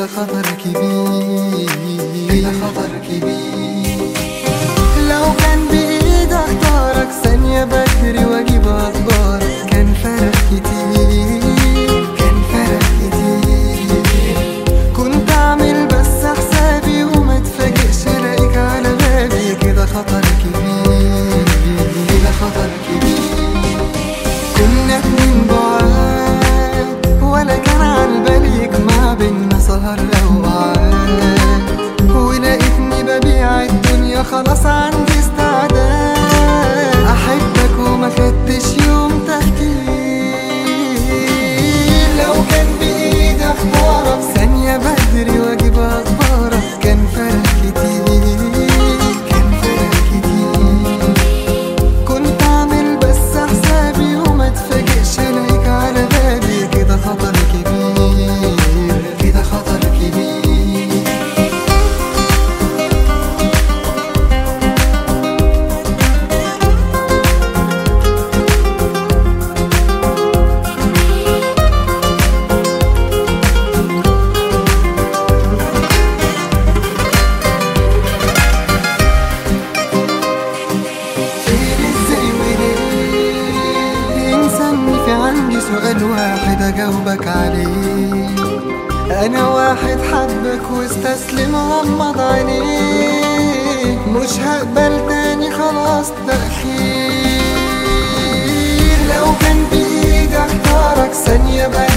خطر كبير كده خطر كبير لو كان بإيدي اختارك ثانية بدري واجيب اخبارك كان فرق كتير كان فرق كتير كنت اعمل بس حسابي وما اتفاجئش الاقيك على بابي كده خطر كبير كده خطر كبير كنا اتنين بعاد ولا كان على بالي يجمع بينا سهر او قعاد ولقيتني ببيع الدنيا خلاص عندي استعداد احبك وما خدتش يوم تفكير لو كان بايدي اختارك ثانية بدري واجيب اخبارك كان فرق كتير كان فرق كتير كنت اعمل بس حسابي وما اتفاجئش الاقيك على بابي كده خطر كبير كده خطر كبير فين ازاي وليه انساني في عندي سؤال واحد اجاوبك عليه انا واحد حبك واستسلم غمض عينيه مش هقبل تاني خلاص تأخير لو كان بإيدي اختارك ثانية بقى